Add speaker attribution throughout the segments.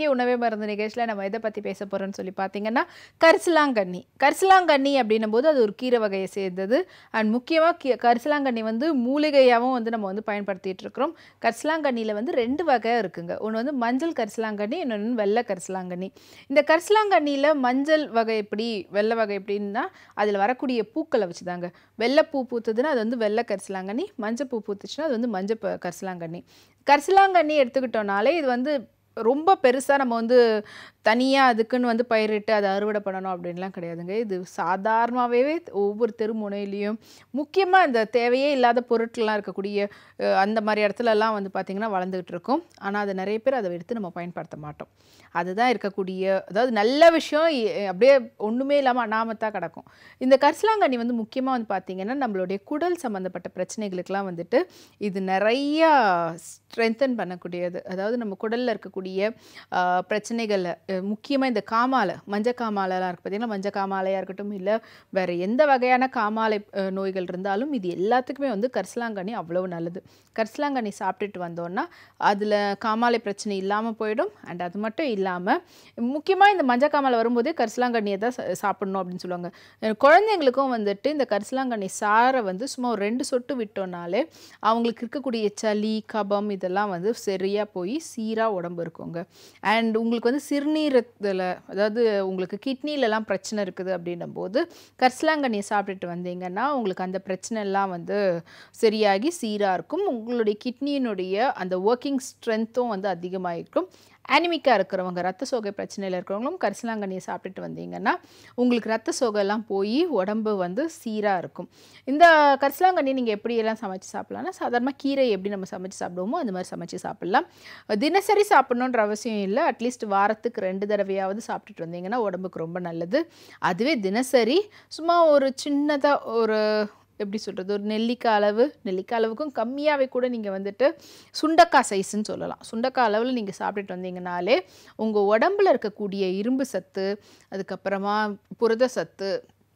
Speaker 1: இன்னைக்கு உணவே மருந்து நிகழ்ச்சியில் நம்ம எதை பற்றி பேச போகிறோம்னு சொல்லி பார்த்தீங்கன்னா கரிசலாங்கண்ணி கரிசலாங்கண்ணி அப்படின்னும் போது அது ஒரு கீரை வகையை சேர்ந்தது அண்ட் முக்கியமாக கீ கரிசலாங்கண்ணி வந்து மூலிகையாகவும் வந்து நம்ம வந்து பயன்படுத்திட்டு இருக்கிறோம் கரிசலாங்கண்ணியில் வந்து ரெண்டு வகை இருக்குங்க ஒன்று வந்து மஞ்சள் கரிசலாங்கண்ணி இன்னொன்று வெள்ளை கரிசலாங்கண்ணி இந்த கரிசலாங்கண்ணியில் மஞ்சள் வகை எப்படி வெள்ளை வகை எப்படின்னா அதில் வரக்கூடிய பூக்களை வச்சு தாங்க வெள்ளை பூ பூத்துதுன்னா அது வந்து வெள்ளை கரிசலாங்கண்ணி மஞ்சள் பூ பூத்துச்சுன்னா அது வந்து மஞ்சள் ப- கரிசலாங்கண்ணி கரிசலாங்கண்ணி எடுத்துக்கிட்டோம்னாலே இது வந்து ரொம்ப பெருசாக நம்ம வந்து தனியாக அதுக்குன்னு வந்து பயிரிட்டு அதை அறுவடை பண்ணணும் அப்படின்லாம் கிடையாதுங்க இது சாதாரணமாகவே ஒவ்வொரு தெரு முனையிலையும் முக்கியமாக இந்த தேவையே இல்லாத பொருட்கள்லாம் இருக்கக்கூடிய அஹ், அந்த மாதிரி இடத்துலலாம் வந்து பார்த்திங்கன்னா வளர்ந்துக்கிட்டு இருக்கும் ஆனால் அது நிறைய பேர் அதை எடுத்து நம்ம பயன்படுத்த மாட்டோம் அதுதான் இருக்கக்கூடிய அதாவது நல்ல விஷயம் இ- அப்படியே ஒன்றுமே இல்லாமல் அனாமத்தாக கிடக்கும் இந்த கரிசலாங்கண்ணி வந்து முக்கியமாக வந்து பார்த்திங்கன்னா நம்மளுடைய குடல் சம்மந்தப்பட்ட பிரச்சனைகளுக்கெல்லாம் வந்துட்டு இது நிறையா ஸ்ட்ரென்தன் பண்ணக்கூடியது அதாவது நம்ம குடலில் இருக்கக்கூடிய ஆஹ், பிரச்சனைகளை முக்கியமாக இந்த காமாலை மஞ்சள் காமாலைலாம் இருக்குது பார்த்தீங்கன்னா மஞ்சள் காமாலையாக இருக்கட்டும் இல்லை வேறு எந்த வகையான காமாலை அஹ், நோய்கள் இருந்தாலும் இது எல்லாத்துக்குமே வந்து கரிசலாங்கண்ணி அவ்வளவு நல்லது கரிசலாங்கண்ணி சாப்பிட்டுட்டு வந்தோன்னா அதில் காமாலை பிரச்சனை இல்லாமல் போயிடும் அண்ட் அது மட்டும் இல்லாமல் முக்கியமாக இந்த மஞ்சள் காமாலை வரும்போதே கரிசலாங்கண்ணியை தான் சா- சாப்பிடணும் அப்படின்னு சொல்லுவாங்க அஹ் குழந்தைங்களுக்கும் வந்துட்டு இந்த கரிசலாங்கண்ணி சாறை வந்து சும்மா ஒரு ரெண்டு சொட்டு விட்டோம்னாலே அவங்களுக்கு இருக்கக்கூடிய சளி கபம் இதெல்லாம் வந்து சரியாக போய் சீராக உடம்பு இருக்குங்க அண்ட் உங்களுக்கு வந்து சிறுநீரத்தில் அதாவது உங்களுக்கு கிட்னிலலாம் பிரச்சனை இருக்குது அப்படின்னும் போது கரிசலாங்கண்ணியை சாப்பிட்டுட்டு வந்தீங்கன்னா உங்களுக்கு அந்த பிரச்சனை எல்லாம் வந்து சரியாகி சீராக இருக்கும் உங்களுடைய கிட்னியினுடைய அந்த ஒர்க்கிங் ஸ்ட்ரென்த்தும் வந்து அதிகமாகிருக்கும் அனிமிக்காக இருக்கிறவங்க ரத்த சோகை பிரச்சனையில் இருக்கிறவங்களும் கரிசலாங்கண்ணியை சாப்பிட்டுட்டு வந்தீங்கன்னா உங்களுக்கு ரத்த சோகைலாம் போய் உடம்பு வந்து சீராக இருக்கும் இந்த கரிசலாங்கண்ணி நீங்கள் எப்படியெல்லாம் சமைச்சு சாப்பிட்லாம்னா சாதாரணமாக கீரை எப்படி நம்ம சமைச்சு சாப்பிடுவோமோ அந்த மாதிரி சமைச்சு சாப்பிட்லாம் தினசரி சாப்பிடணுன்ற அவசியம் இல்லை அட்லீஸ்ட் வாரத்துக்கு ரெண்டு தடவையாவது சாப்பிட்டுட்டு வந்தீங்கன்னா உடம்புக்கு ரொம்ப நல்லது அதுவே தினசரி சும்மா ஒரு சின்னதாக ஒரு எப்படி சொல்கிறது ஒரு நெல்லிக்காய் அளவு நெல்லிக்காய் அளவுக்கும் கம்மியாகவே கூட நீங்கள் வந்துட்டு சுண்டக்காய் சைஸ்ன்னு சொல்லலாம் சுண்டக்காய் அளவில் நீங்கள் சாப்பிட்டுட்டு வந்தீங்கனாலே உங்கள் உடம்புல இருக்கக்கூடிய இரும்பு சத்து அதுக்கப்புறமா புரத சத்து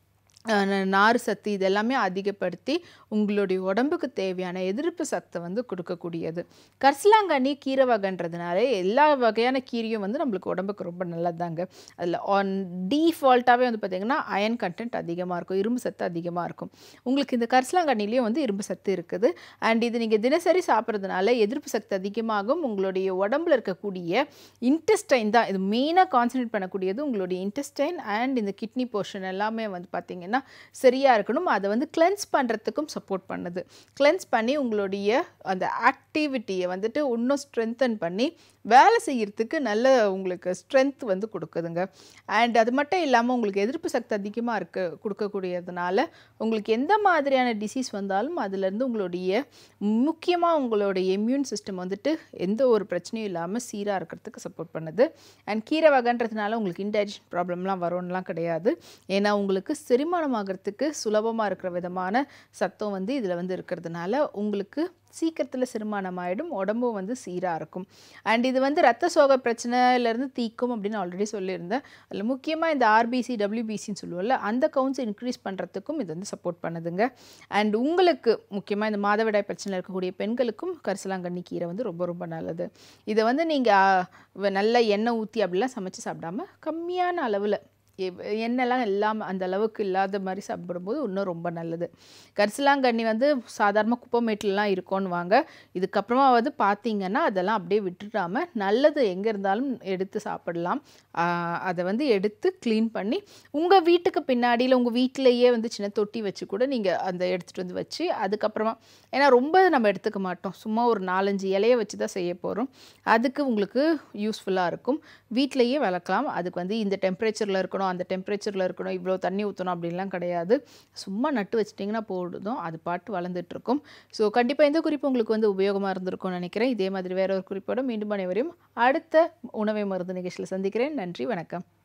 Speaker 1: அஹ் ந- நார் சத்து இதெல்லாமே அதிகப்படுத்தி உங்களுடைய உடம்புக்கு தேவையான எதிர்ப்பு சக்தை வந்து கொடுக்கக்கூடியது கரிசலாங்கண்ணி கீரை வகைன்றதுனால எல்லா வகையான கீரையும் வந்து நம்மளுக்கு உடம்புக்கு ரொம்ப நல்லதாங்க அதில் ஆன் டீஃபால்ட்டாகவே வந்து பார்த்திங்கன்னா அயன் கண்டென்ட் அதிகமாக இருக்கும் இரும்பு சத்து அதிகமாக இருக்கும் உங்களுக்கு இந்த கரிசலாங்கண்ணிலையும் வந்து இரும்பு சத்து இருக்குது அண்ட் இது நீங்கள் தினசரி சாப்பிட்றதுனால எதிர்ப்பு சக்தி அதிகமாகும் உங்களுடைய உடம்புல இருக்கக்கூடிய இன்டெஸ்டைன் தான் இது மெயினாக கான்சன்ட்ரேட் பண்ணக்கூடியது உங்களுடைய இன்டெஸ்டைன் அண்ட் இந்த கிட்னி போர்ஷன் எல்லாமே வந்து பார்த்திங்கன்னா சரியாக இருக்கணும் அதை வந்து கிளென்ஸ் பண்ணுறதுக்கும் சப்போர்ட் பண்ணுது கிளென்ஸ் பண்ணி உங்களுடைய அந்த ஆக்டிவிட்டியை வந்துட்டு இன்னும் ஸ்ட்ரென்தன் பண்ணி வேலை செய்யறதுக்கு நல்ல உங்களுக்கு ஸ்ட்ரென்த் வந்து கொடுக்குதுங்க அண்ட் அது மட்டும் இல்லாமல் உங்களுக்கு எதிர்ப்பு சக்தி அதிகமாக இருக்க கொடுக்கக்கூடியதுனால உங்களுக்கு எந்த மாதிரியான டிசீஸ் வந்தாலும் அதுலேருந்து உங்களுடைய முக்கியமாக உங்களுடைய இம்யூன் சிஸ்டம் வந்துட்டு எந்த ஒரு பிரச்சனையும் இல்லாமல் சீராக இருக்கிறதுக்கு சப்போர்ட் பண்ணுது அண்ட் கீரை வகைன்றதுனால உங்களுக்கு இன்டைஜஷன் ப்ராப்ளம்லாம் வரும்லாம் கிடையாது ஏன்னா உங்களுக்கு செரிமானம் ஆகிறதுக்கு சுலபமாக இருக்கிற விதமான சத்தம் வந்து இதில் வந்து இருக்கிறதுனால உங்களுக்கு சீக்கிரத்தில் செரிமானம் ஆகிடும் உடம்பும் வந்து சீராக இருக்கும் அண்ட் இது வந்து ரத்த சோகை பிரச்சனையிலேருந்து தீக்கும் அப்படின்னு ஆல்ரெடி சொல்லியிருந்தேன் அதில் முக்கியமாக இந்த ஆர்பிசி டபிள்யூபிசின்னு சொல்லுவோம்ல அந்த கவுண்ட்ஸ் இன்க்ரீஸ் பண்ணுறதுக்கும் இது வந்து சப்போர்ட் பண்ணுதுங்க அண்ட் உங்களுக்கு முக்கியமாக இந்த மாதவிடாய் பிரச்சனை இருக்கக்கூடிய பெண்களுக்கும் கரிசலாங்கண்ணி கீரை வந்து ரொம்ப ரொம்ப நல்லது இதை வந்து நீங்கள் நல்ல எண்ணெய் ஊற்றி அப்படிலாம் சமைச்சு சாப்பிடாம கம்மியான அளவில் எண்ணெய்லாம் இல்லாமல் அந்த அளவுக்கு இல்லாத மாதிரி சாப்பிடும்போது இன்னும் ரொம்ப நல்லது கரிசலாங்கண்ணி வந்து சாதாரண குப்பைமேட்லலாம் இருக்கும்னு வாங்க இதுக்கப்புறமா வந்து பார்த்தீங்கன்னா அதெல்லாம் அப்படியே விட்டுடாம நல்லது எங்கே இருந்தாலும் எடுத்து சாப்பிடலாம் ஆஹ் அதை வந்து எடுத்து க்ளீன் பண்ணி உங்கள் வீட்டுக்கு பின்னாடியில் உங்கள் வீட்டிலேயே வந்து சின்ன தொட்டி வச்சு கூட நீங்கள் அந்த எடுத்துகிட்டு வந்து வச்சு அதுக்கப்புறமா ஏன்னா ரொம்ப நம்ம எடுத்துக்க மாட்டோம் சும்மா ஒரு நாலஞ்சு இலையை வச்சு தான் செய்ய போகிறோம் அதுக்கு உங்களுக்கு யூஸ்ஃபுல்லாக இருக்கும் வீட்டிலேயே வளர்க்கலாம் அதுக்கு வந்து இந்த டெம்பரேச்சரில் இருக்கணும் அந்த டெம்பரேச்சரில் இருக்கணும் இவ்வளோ தண்ணி ஊற்றணும் அப்படின்லாம் கிடையாது சும்மா நட்டு வச்சிட்டிங்கன்னா போடுதும் அது பாட்டு வளர்ந்துட்டு இருக்கும் ஸோ கண்டிப்பாக இந்த குறிப்பு உங்களுக்கு வந்து உபயோகமாக இருந்திருக்கும்னு நினைக்கிறேன் இதே மாதிரி வேற ஒரு குறிப்போட மீண்டும் அனைவரையும் அடுத்த உணவை மருந்து நிகழ்ச்சியில் சந்திக்கிறேன் நன்றி வணக்கம்